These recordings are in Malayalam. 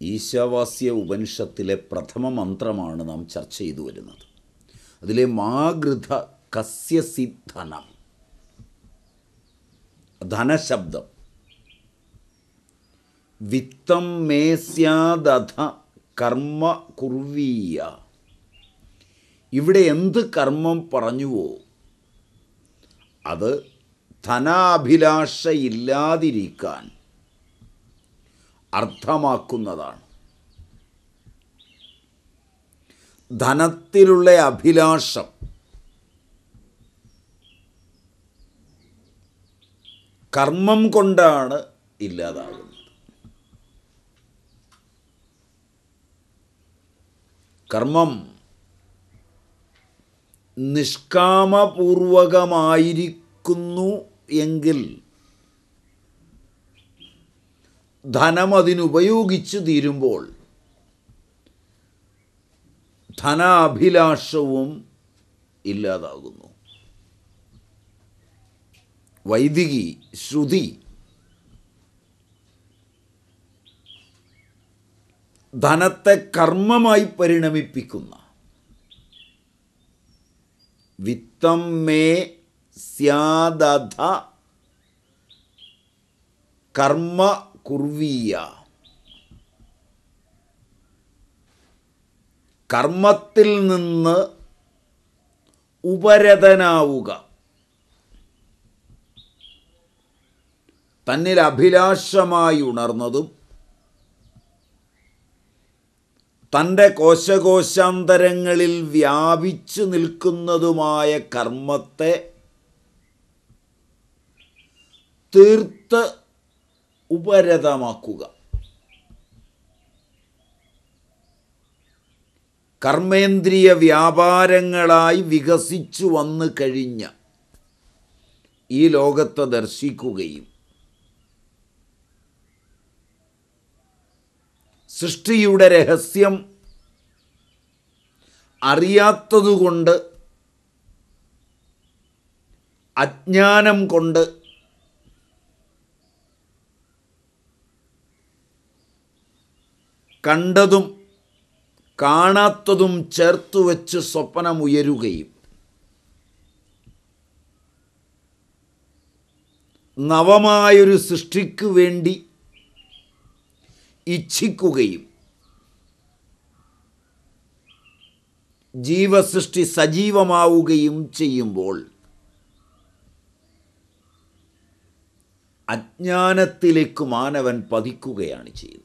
ഈശാവാസ്യ ഉപനിഷത്തിലെ പ്രഥമ മന്ത്രമാണ് നാം ചർച്ച ചെയ്തു വരുന്നത് അതിലെ മാഗൃത കസ്യസി ധനം ധനശബ്ദം വിത്തം മേസ്യാദധ കർമ്മ കുർവീയ ഇവിടെ എന്ത് കർമ്മം പറഞ്ഞുവോ അത് ധനാഭിലാഷയില്ലാതിരിക്കാൻ അർത്ഥമാക്കുന്നതാണ് ധനത്തിലുള്ള അഭിലാഷം കർമ്മം കൊണ്ടാണ് ഇല്ലാതാകുന്നത് കർമ്മം നിഷ്കാമപൂർവകമായിരിക്കുന്നു എങ്കിൽ ധനം അതിനുപയോഗിച്ച് തീരുമ്പോൾ ധനാഭിലാഷവും ഇല്ലാതാകുന്നു വൈദികി ശ്രുതി ധനത്തെ കർമ്മമായി പരിണമിപ്പിക്കുന്ന വിത്തം മേ സ്യാദധ കർമ്മ കുർവീയ കർമ്മത്തിൽ നിന്ന് ഉപരതനാവുക തന്നിൽ അഭിലാഷമായി ഉണർന്നതും തൻ്റെ കോശകോശാന്തരങ്ങളിൽ വ്യാപിച്ചു നിൽക്കുന്നതുമായ കർമ്മത്തെ തീർത്ത് ഉപരതമാക്കുക കർമ്മേന്ദ്രിയ വ്യാപാരങ്ങളായി വികസിച്ചു വന്നു കഴിഞ്ഞ ഈ ലോകത്തെ ദർശിക്കുകയും സൃഷ്ടിയുടെ രഹസ്യം അറിയാത്തതുകൊണ്ട് അജ്ഞാനം കൊണ്ട് കണ്ടതും കാണാത്തതും ചേർത്തു വെച്ച് സ്വപ്നമുയരുകയും നവമായൊരു സൃഷ്ടിക്ക് വേണ്ടി ഇച്ഛിക്കുകയും ജീവസൃഷ്ടി സജീവമാവുകയും ചെയ്യുമ്പോൾ അജ്ഞാനത്തിലേക്ക് മാനവൻ പതിക്കുകയാണ് ചെയ്യുന്നത്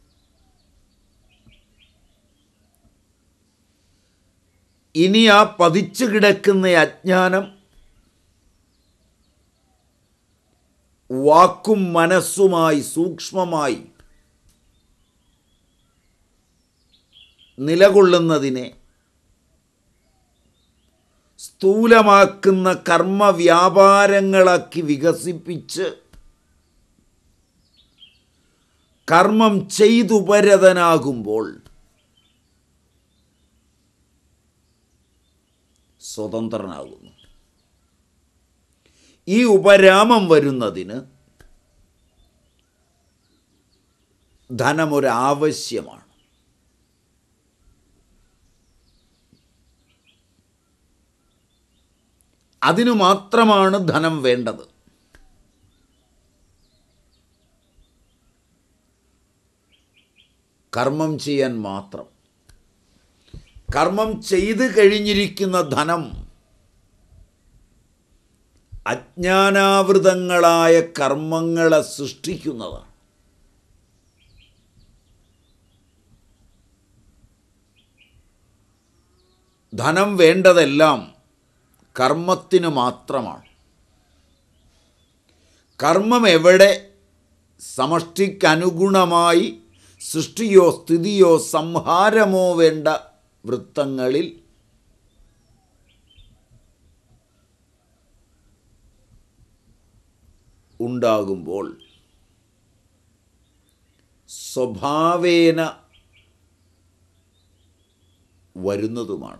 ഇനി ആ പതിച്ചു കിടക്കുന്ന അജ്ഞാനം വാക്കും മനസ്സുമായി സൂക്ഷ്മമായി നിലകൊള്ളുന്നതിനെ സ്ഥൂലമാക്കുന്ന കർമ്മവ്യാപാരങ്ങളാക്കി വികസിപ്പിച്ച് കർമ്മം ചെയ്തുപരതനാകുമ്പോൾ സ്വതന്ത്രനാകുന്നു ഈ ഉപരാമം വരുന്നതിന് ധനമൊരാവശ്യമാണ് അതിനു മാത്രമാണ് ധനം വേണ്ടത് കർമ്മം ചെയ്യാൻ മാത്രം കർമ്മം ചെയ്തു കഴിഞ്ഞിരിക്കുന്ന ധനം അജ്ഞാനാവൃതങ്ങളായ കർമ്മങ്ങളെ സൃഷ്ടിക്കുന്നതാണ് ധനം വേണ്ടതെല്ലാം കർമ്മത്തിന് മാത്രമാണ് കർമ്മം എവിടെ സമഷ്ടിക്കനുഗുണമായി സൃഷ്ടിയോ സ്ഥിതിയോ സംഹാരമോ വേണ്ട വൃത്തങ്ങളിൽ ഉണ്ടാകുമ്പോൾ സ്വഭാവേന വരുന്നതുമാണ്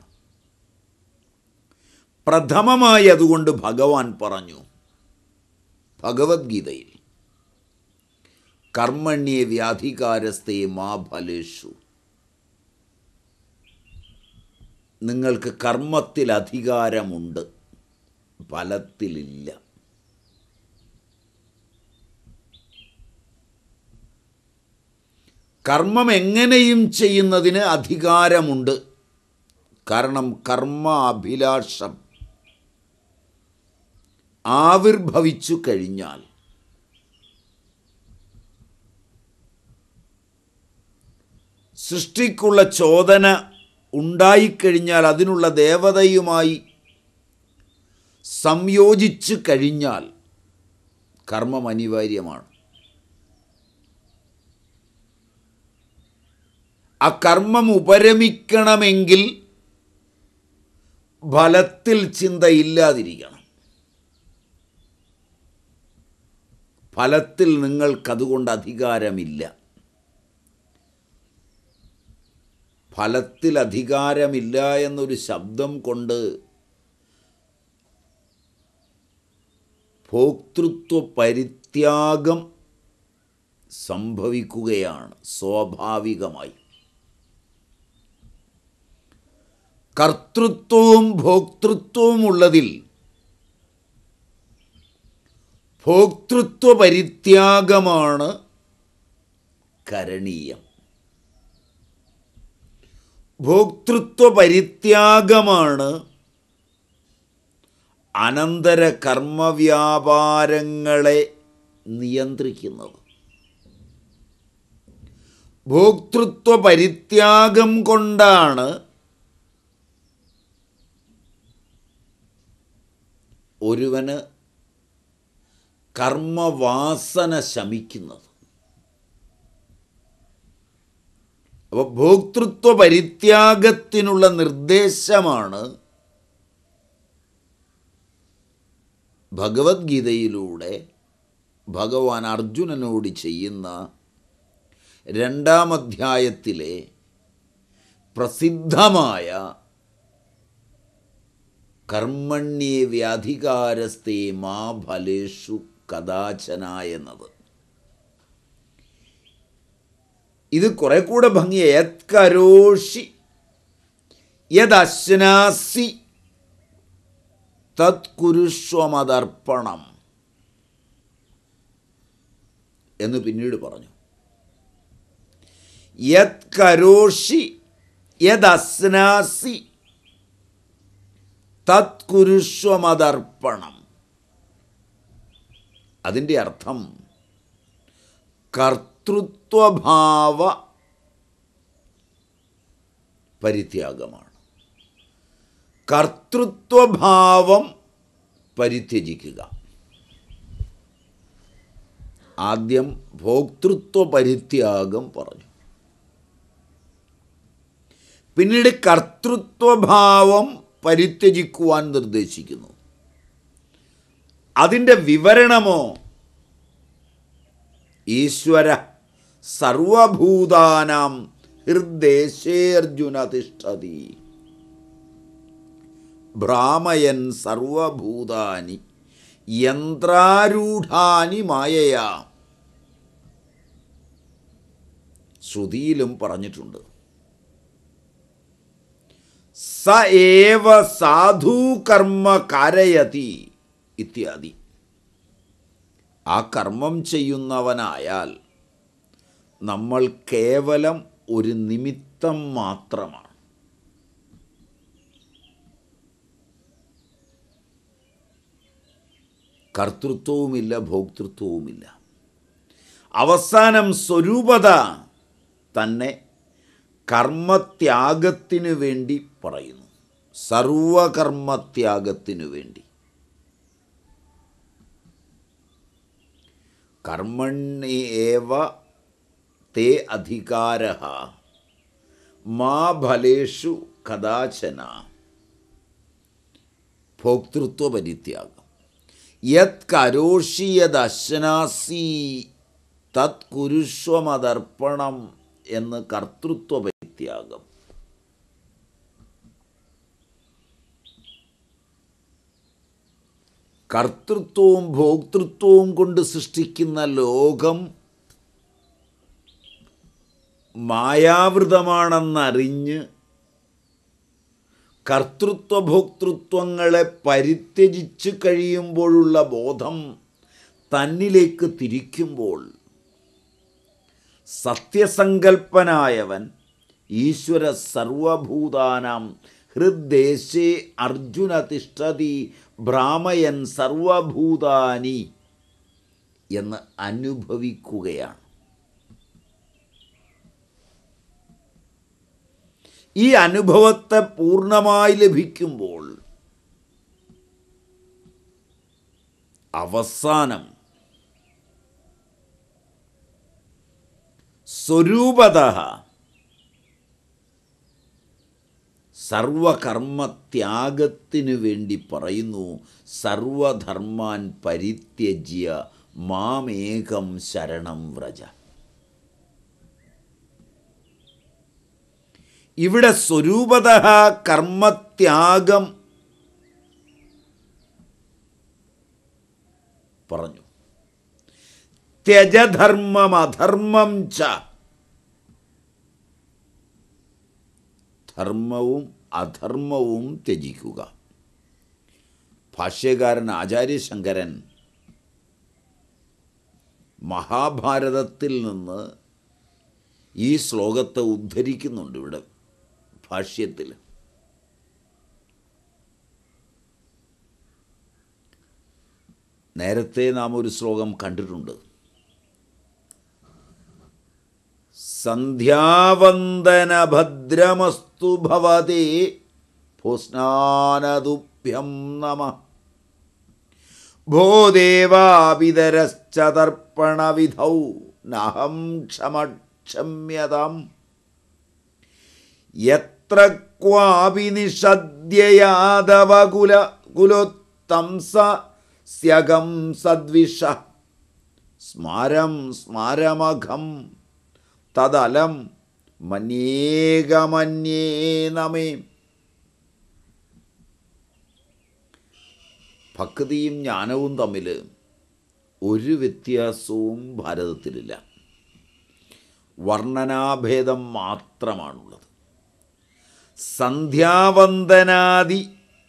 പ്രഥമമായി അതുകൊണ്ട് ഭഗവാൻ പറഞ്ഞു ഭഗവത്ഗീതയിൽ കർമ്മണ്യെ വ്യാധികാരസ്ഥേ മാ ഫലേഷു നിങ്ങൾക്ക് കർമ്മത്തിൽ അധികാരമുണ്ട് ഫലത്തിലില്ല കർമ്മം എങ്ങനെയും ചെയ്യുന്നതിന് അധികാരമുണ്ട് കാരണം കർമ്മ അഭിലാഷം ആവിർഭവിച്ചു കഴിഞ്ഞാൽ സൃഷ്ടിക്കുള്ള ചോദന ഉണ്ടായിക്കഴിഞ്ഞാൽ അതിനുള്ള ദേവതയുമായി സംയോജിച്ചു കഴിഞ്ഞാൽ കർമ്മം അനിവാര്യമാണ് ആ കർമ്മം ഉപരമിക്കണമെങ്കിൽ ഫലത്തിൽ ചിന്തയില്ലാതിരിക്കണം ഫലത്തിൽ നിങ്ങൾക്കതുകൊണ്ട് അധികാരമില്ല ഫലത്തിൽ അധികാരമില്ല എന്നൊരു ശബ്ദം കൊണ്ട് ഭോക്തൃത്വ പരിത്യാഗം സംഭവിക്കുകയാണ് സ്വാഭാവികമായി കർത്തൃത്വവും ഭോക്തൃത്വവും ഉള്ളതിൽ ഭോക്തൃത്വ പരിത്യാഗമാണ് കരണീയം ഭോക്തൃത്വ പരിത്യാഗമാണ് അനന്തര കർമ്മവ്യാപാരങ്ങളെ നിയന്ത്രിക്കുന്നത് ഭോക്തൃത്വ പരിത്യാഗം കൊണ്ടാണ് ഒരുവന് കർമ്മവാസന ശമിക്കുന്നത് അപ്പോൾ ഭോക്തൃത്വ പരിത്യാഗത്തിനുള്ള നിർദ്ദേശമാണ് ഭഗവത്ഗീതയിലൂടെ ഭഗവാൻ അർജുനനോട് ചെയ്യുന്ന രണ്ടാം അധ്യായത്തിലെ പ്രസിദ്ധമായ കർമ്മണ്യേ വ്യാധികാരസ്ഥേ മാ ഫലേഷു കഥാചന എന്നത് ഇത് കുറെ കൂടെ ഭംഗി യത് കരോഷി യദശ്നാസി തത് കുരുഷ്വമതർപ്പണം എന്ന് പിന്നീട് പറഞ്ഞു യത് കരോഷി യദസ്നാസി തത് കുരുഷ്വമതർപ്പണം അതിൻ്റെ അർത്ഥം കർത്തൃത്വഭാവ പരിത്യാഗമാണ് കർത്തൃത്വഭാവം പരിത്യജിക്കുക ആദ്യം ഭോക്തൃത്വ പരിത്യാഗം പറഞ്ഞു പിന്നീട് കർത്തൃത്വഭാവം പരിത്യജിക്കുവാൻ നിർദ്ദേശിക്കുന്നു അതിൻ്റെ വിവരണമോ ഈശ്വര സർവഭൂതാനാം ഹൃദ്ദേശേർജുന തിഷ്ഠതി ഭ്രാമയൻ സർവഭൂതാനി യന്ത്രാരൂഢാനി മായയാ ശ്രുതിയിലും പറഞ്ഞിട്ടുണ്ട് സ ഏവ സാധുകർമ്മ കാരയതി ഇത്യാദി ആ കർമ്മം ചെയ്യുന്നവനായാൽ നമ്മൾ കേവലം ഒരു നിമിത്തം മാത്രമാണ് കർത്തൃത്വവുമില്ല ഭോക്തൃത്വവുമില്ല അവസാനം സ്വരൂപത തന്നെ കർമ്മത്യാഗത്തിനു വേണ്ടി പറയുന്നു സർവകർമ്മത്യാഗത്തിനു വേണ്ടി കർമ്മണ്യേവ തേ അധികാര മാ ഫലേഷു കഥാചന ഭോക്തൃത്വ പരിത്യാഗം യത് കരോഷി യത് അശ്നാസി തത് കുരുഷ്വമതർപ്പണം എന്ന് കർത്തൃത്വ പരിത്യാഗം കർത്തൃത്വവും ഭോക്തൃത്വവും കൊണ്ട് സൃഷ്ടിക്കുന്ന ലോകം മായാവൃതമാണെന്നറിഞ്ഞ് കർത്തൃത്വഭോക്തൃത്വങ്ങളെ പരിത്യജിച്ച് കഴിയുമ്പോഴുള്ള ബോധം തന്നിലേക്ക് തിരിക്കുമ്പോൾ സത്യസങ്കൽപ്പനായവൻ ഈശ്വര സർവഭൂതാനാം ഹൃദ്ദേശേ അർജുന തിഷ്ഠതി ഭ്രാമയൻ സർവഭൂതാനി എന്ന് അനുഭവിക്കുകയാണ് ഈ അനുഭവത്തെ പൂർണ്ണമായി ലഭിക്കുമ്പോൾ അവസാനം സ്വരൂപത സർവകർമ്മത്യാഗത്തിനു വേണ്ടി പറയുന്നു സർവധർമാൻ പരിത്യജ്യ മാമേകം ശരണം വ്രജ ഇവിടെ സ്വരൂപത കർമ്മത്യാഗം പറഞ്ഞു ത്യജധർമ്മം അധർമ്മം ച ധർമ്മവും അധർമ്മവും ത്യജിക്കുക ഭാഷ്യകാരൻ ആചാര്യശങ്കരൻ മഹാഭാരതത്തിൽ നിന്ന് ഈ ശ്ലോകത്തെ ഉദ്ധരിക്കുന്നുണ്ട് ഇവിടെ ഭാഷ്യത്തിൽ നേരത്തെ നാം ഒരു ശ്ലോകം കണ്ടിട്ടുണ്ട് സന്ധ്യാവന്ദനഭദ്രമസ്തു ഭവതേ ഭൂസ്നാനതുഭ്യം നമ ഭോ ദേവാപിതരശ്ചതർപ്പണവിധൗ നഹം ക്ഷമക്ഷമ്യതാം യത്ര ക്വാപി നിഷദ്യയാദവകുല കുലോത്തംസ സ്യകം സദ്വിഷ സ്മാരം സ്മാരമഘം തദലം മന്യേകമന്യേ നമേ ഭക്തിയും ജ്ഞാനവും തമ്മിൽ ഒരു വ്യത്യാസവും ഭാരതത്തിലില്ല വർണ്ണനാഭേദം മാത്രമാണുള്ളത് സന്ധ്യാവന്ദനാദി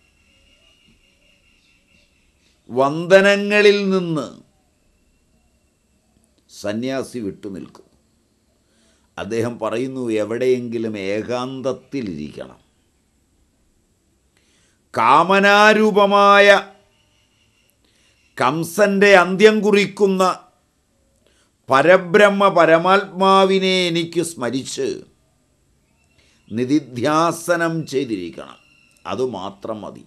വന്ദനങ്ങളിൽ നിന്ന് സന്യാസി വിട്ടുനിൽക്കും അദ്ദേഹം പറയുന്നു എവിടെയെങ്കിലും ഏകാന്തത്തിലിരിക്കണം കാമനാരൂപമായ കംസൻ്റെ അന്ത്യം കുറിക്കുന്ന പരബ്രഹ്മ പരമാത്മാവിനെ എനിക്ക് സ്മരിച്ച് നിധിധ്യാസനം ചെയ്തിരിക്കണം അതുമാത്രം മതി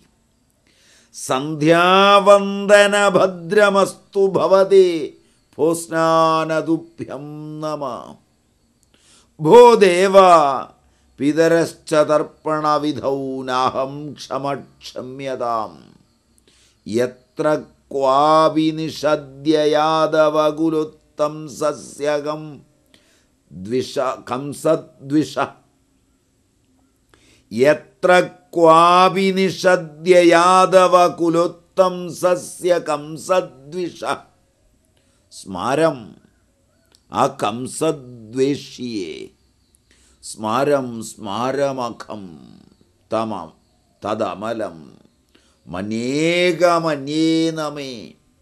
സന്ധ്യാവന്ദനഭദ്രമസ്തു ഭവതേ ഭോസ്നാനതുഭ്യം നമ ഭോ ദേവ പിതരശ്ചതർപ്പണവിധൗ നാഹം ക്ഷമക്ഷമ്യതാം യത്ര ക്വാപി നിഷദ്യയാദവകുലുത്തം സസ്യകം ദ്വിഷ കംസദ്വിഷ യത്ര ക്വാപി നിഷദ്യയാദവകുലുത്തം സസ്യ കംസദ്വിഷ സ്മാരം ആ കംസദ്വേഷിയെ സ്മാരം സ്മാരമഖം തമം തദമലം മന്യേകമന്യേ നമേ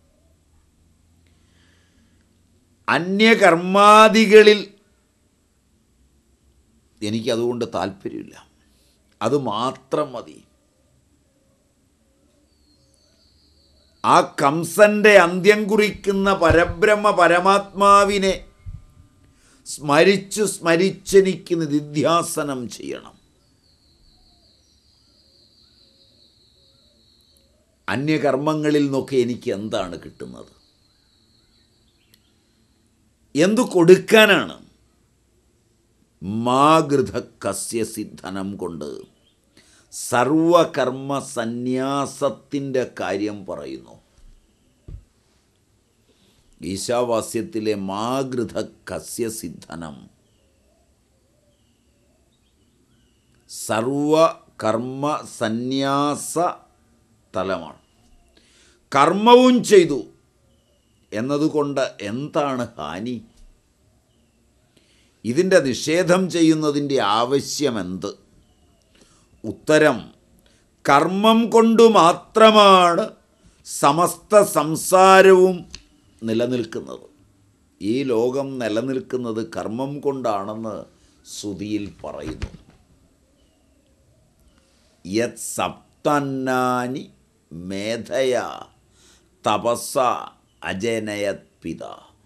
അന്യകർമാദികളിൽ എനിക്കതുകൊണ്ട് താല്പര്യമില്ല അത് മാത്രം മതി ആ കംസന്റെ അന്ത്യം കുറിക്കുന്ന പരബ്രഹ്മ പരമാത്മാവിനെ സ്മരിച്ചു സ്മരിച്ചെനിക്ക് നിധ്യാസനം ചെയ്യണം അന്യകർമ്മങ്ങളിൽ നിന്നൊക്കെ എനിക്ക് എന്താണ് കിട്ടുന്നത് എന്തു കൊടുക്കാനാണ് മാഗൃത കസ്യ സിദ്ധനം കൊണ്ട് സർവകർമ്മ സന്യാസത്തിൻ്റെ കാര്യം പറയുന്നു ഈശാവാസ്യത്തിലെ മാഗൃത കസ്യ സിദ്ധനം സർവകർമ്മ സന്യാസ തലമാണ് കർമ്മവും ചെയ്തു എന്നതുകൊണ്ട് എന്താണ് ഹാനി ഇതിൻ്റെ നിഷേധം ചെയ്യുന്നതിൻ്റെ ആവശ്യമെന്ത് ഉത്തരം കർമ്മം കൊണ്ടു മാത്രമാണ് സമസ്ത സംസാരവും നിലനിൽക്കുന്നത് ഈ ലോകം നിലനിൽക്കുന്നത് കർമ്മം കൊണ്ടാണെന്ന് ശ്രുതിയിൽ പറയുന്നു യത് സപ്തന്നാനി മേധയ തപസ അജനയത് പിത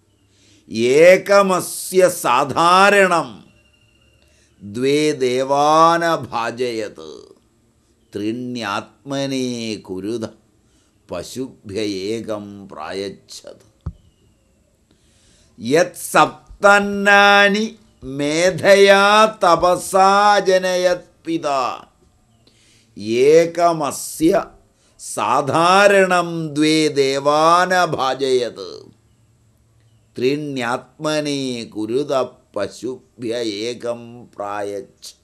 ഏകമസ്യ സാധാരണം ദ്വേ ദേവാന ഭാജയത് ത്രിണ്യാത്മനെ കുരുത പശുഭ്യേകം പ്രായച്ഛത് യത് സപ്തന്നാനി മേധയാ തപസാജനയത് പിത ഏകമസ്യ സാധാരണം ദ്വേ ദേവാന ഭാജയത് ത്രിണ്യാത്മനെ കുരുത പശുഭ്യ ഏകം പ്രായച്ഛത്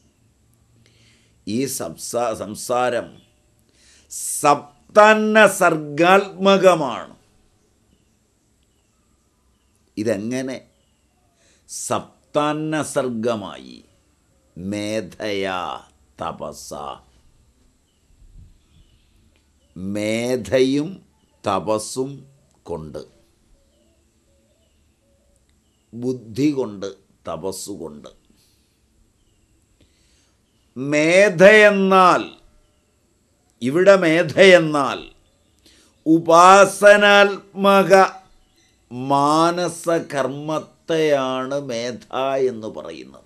ഈ സംസാ സംസാരം സപ്തന്ന സർഗാത്മകമാണ് ഇതെങ്ങനെ സപ്താന്ന സർഗമായി മേധയാ തപസ മേധയും തപസ്സും കൊണ്ട് ബുദ്ധി കൊണ്ട് തപസ്സുകൊണ്ട് മേധയെന്നാൽ ഇവിടെ മേധയെന്നാൽ ഉപാസനാത്മക മാനസകർമ്മത്തെയാണ് മേധ എന്ന് പറയുന്നത്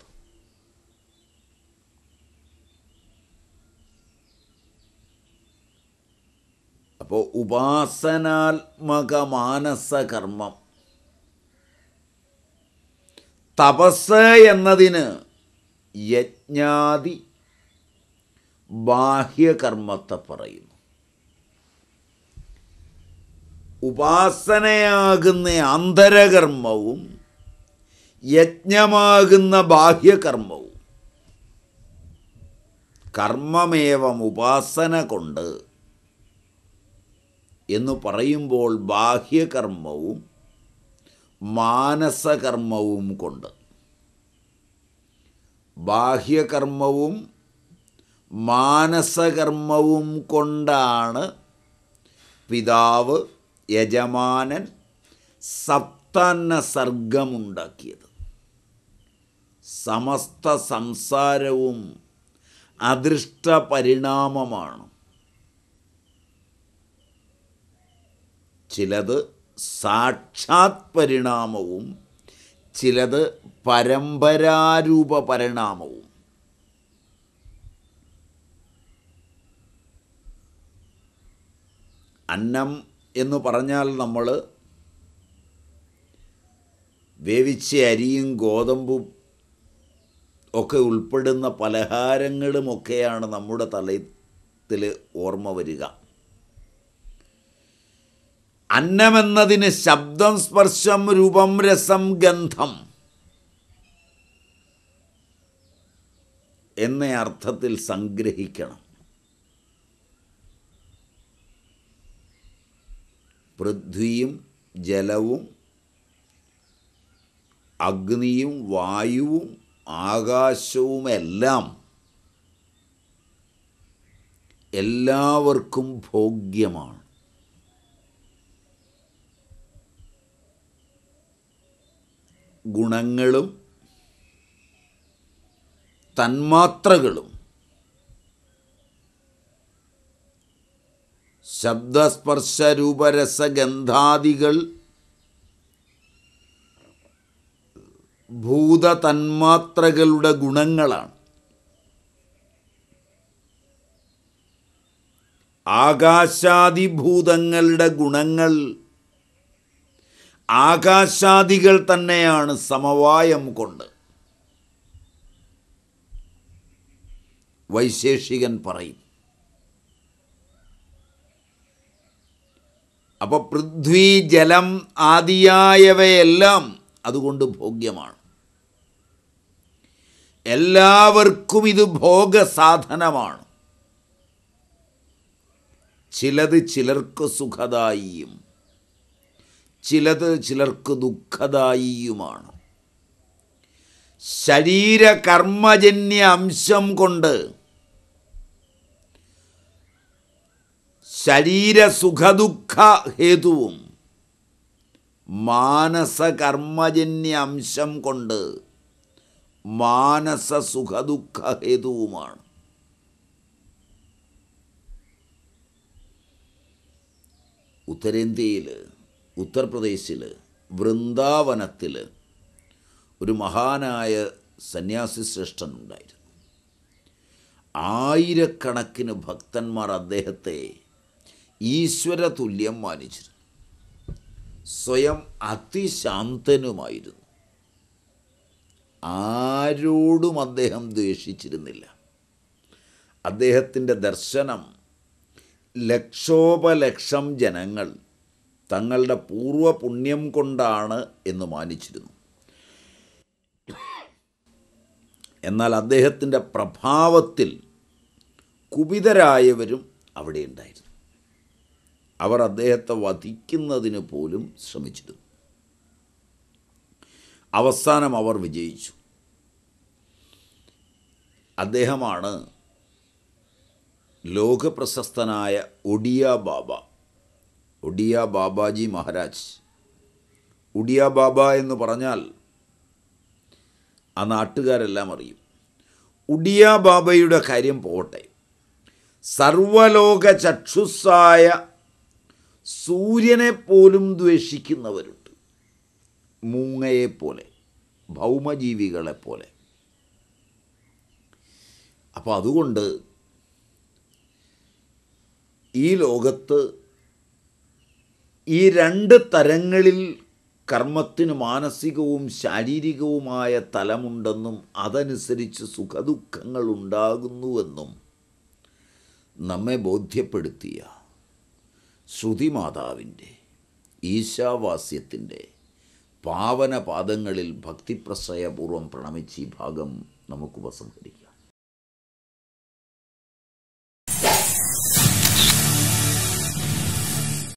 അപ്പോൾ ഉപാസനാത്മക മാനസകർമ്മം തപസ് എന്നതിന് യജ്ഞാതി ബാഹ്യകർമ്മത്തെ പറയുന്നു ഉപാസനയാകുന്ന ആന്തരകർമ്മവും യജ്ഞമാകുന്ന ബാഹ്യകർമ്മവും കർമ്മമേവം ഉപാസന കൊണ്ട് എന്ന് പറയുമ്പോൾ ബാഹ്യകർമ്മവും മാനസകർമ്മവും കൊണ്ട് ബാഹ്യകർമ്മവും മാനസകർമ്മവും കൊണ്ടാണ് പിതാവ് യജമാനൻ സപ്താന്ന സർഗമുണ്ടാക്കിയത് സമസ്ത സംസാരവും അദൃഷ്ട പരിണാമമാണ് ചിലത് സാക്ഷാത് പരിണാമവും ചിലത് പരമ്പരാരൂപ പരിണാമവും അന്നം എന്ന് പറഞ്ഞാൽ നമ്മൾ വേവിച്ച അരിയും ഗോതമ്പും ഒക്കെ ഉൾപ്പെടുന്ന പലഹാരങ്ങളുമൊക്കെയാണ് നമ്മുടെ തലത്തിൽ ഓർമ്മ വരിക അന്നമെന്നതിന് ശബ്ദം സ്പർശം രൂപം രസം ഗന്ധം എന്ന അർത്ഥത്തിൽ സംഗ്രഹിക്കണം പൃഥ്വിയും ജലവും അഗ്നിയും വായുവും ആകാശവുമെല്ലാം എല്ലാവർക്കും ഭോഗ്യമാണ് ഗുണങ്ങളും തന്മാത്രകളും ശബ്ദസ്പർശരൂപരസഗന്ധാദികൾ ഭൂതതന്മാത്രകളുടെ ഗുണങ്ങളാണ് ആകാശാദിഭൂതങ്ങളുടെ ഗുണങ്ങൾ ആകാശാദികൾ തന്നെയാണ് സമവായം കൊണ്ട് വൈശേഷികൻ പറയും അപ്പോൾ പൃഥ്വി ജലം ആദിയായവയെല്ലാം അതുകൊണ്ട് ഭോഗ്യമാണ് എല്ലാവർക്കും ഇത് ഭോഗസാധനമാണ് ചിലത് ചിലർക്ക് സുഖദായിയും ചിലത് ചിലർക്ക് ദുഃഖദായിയുമാണ് ശരീരകർമ്മജന്യ അംശം കൊണ്ട് ശരീരസുഖദുഃഖ ഹേതുവും മാനസകർമ്മജന്യ അംശം കൊണ്ട് മാനസ സുഖദുഃഖ ഹേതുവുമാണ് ഉത്തരേന്ത്യയിൽ ഉത്തർപ്രദേശിൽ വൃന്ദാവനത്തിൽ ഒരു മഹാനായ സന്യാസി ശ്രേഷ്ഠനുണ്ടായിരുന്നു ആയിരക്കണക്കിന് ഭക്തന്മാർ അദ്ദേഹത്തെ ഈശ്വര തുല്യം മാനിച്ചിരുന്നു സ്വയം അതിശാന്തനുമായിരുന്നു ആരോടും അദ്ദേഹം ദ്വേഷിച്ചിരുന്നില്ല അദ്ദേഹത്തിൻ്റെ ദർശനം ലക്ഷോപലക്ഷം ജനങ്ങൾ തങ്ങളുടെ പൂർവ്വ പുണ്യം കൊണ്ടാണ് എന്ന് മാനിച്ചിരുന്നു എന്നാൽ അദ്ദേഹത്തിൻ്റെ പ്രഭാവത്തിൽ കുപിതരായവരും അവിടെ ഉണ്ടായിരുന്നു അവർ അദ്ദേഹത്തെ വധിക്കുന്നതിന് പോലും ശ്രമിച്ചിരുന്നു അവസാനം അവർ വിജയിച്ചു അദ്ദേഹമാണ് ലോകപ്രശസ്തനായ ഒഡിയ ബാബ ഒഡിയ ബാബാജി മഹാരാജ് ഒഡിയ ബാബ എന്ന് പറഞ്ഞാൽ ആ നാട്ടുകാരെല്ലാം അറിയും ഉഡിയ ബാബയുടെ കാര്യം പോട്ടെ സർവലോക ചക്ഷുസ്സായ സൂര്യനെ പോലും ദ്വേഷിക്കുന്നവരുണ്ട് മൂങ്ങയെപ്പോലെ ഭൗമജീവികളെപ്പോലെ അപ്പോൾ അതുകൊണ്ട് ഈ ലോകത്ത് ഈ രണ്ട് തരങ്ങളിൽ കർമ്മത്തിന് മാനസികവും ശാരീരികവുമായ തലമുണ്ടെന്നും അതനുസരിച്ച് സുഖദുഃഖങ്ങൾ ഉണ്ടാകുന്നുവെന്നും നമ്മെ ബോധ്യപ്പെടുത്തിയ ശ്രുതിമാതാവിൻ്റെ ഈശാവാസ്യത്തിൻ്റെ പാവന പാദങ്ങളിൽ ഭക്തിപ്രശ്രയപൂർവ്വം പ്രണമിച്ച് ഈ ഭാഗം നമുക്ക് ഉപസംഹരിക്കാം